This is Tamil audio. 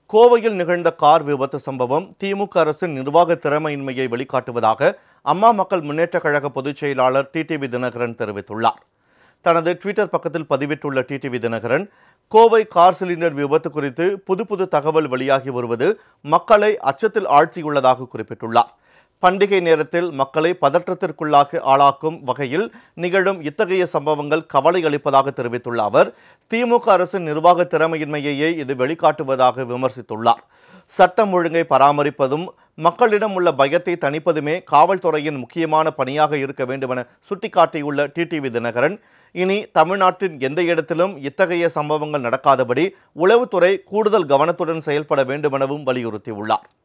கோவையில் நிகழ்ந்த கார் விபத்து சம்பவம் திமுக அரசின் நிர்வாக திறமையின்மையை வெளிக்காட்டுவதாக அம்மா மக்கள் முன்னேற்றக் கழக பொதுச் செயலாளர் டிடிவி தினகரன் தெரிவித்துள்ளார் தனது ட்விட்டர் பக்கத்தில் பதிவிட்டுள்ள TTV Dhinakaran Kovai car cylinder விபத்து குறித்து புது புது தகவல் வெளியாகி வருவது மக்களை அச்சத்தில் ஆழ்த்தியுள்ளதாக குறிப்பிட்டுள்ளார் பண்டிகை நேரத்தில் மக்களை பதற்றத்திற்குள்ளாக ஆளாக்கும் வகையில் நிகழும் இத்தகைய சம்பவங்கள் கவலை அளிப்பதாக தெரிவித்துள்ள அவர் திமுக அரசின் நிர்வாக திறமையின்மையையே இது வெளிக்காட்டுவதாக விமர்சித்துள்ளார் சட்டம் ஒழுங்கை பராமரிப்பதும் மக்களிடம் உள்ள பயத்தை தணிப்பதுமே காவல்துறையின் முக்கியமான பணியாக இருக்க வேண்டுமென சுட்டிக்காட்டியுள்ள டிடிவி தினகரன் இனி தமிழ்நாட்டின் எந்த இடத்திலும் இத்தகைய சம்பவங்கள் நடக்காதபடி உளவுத்துறை கூடுதல் கவனத்துடன் செயல்பட வேண்டுமெனவும் வலியுறுத்தியுள்ளார்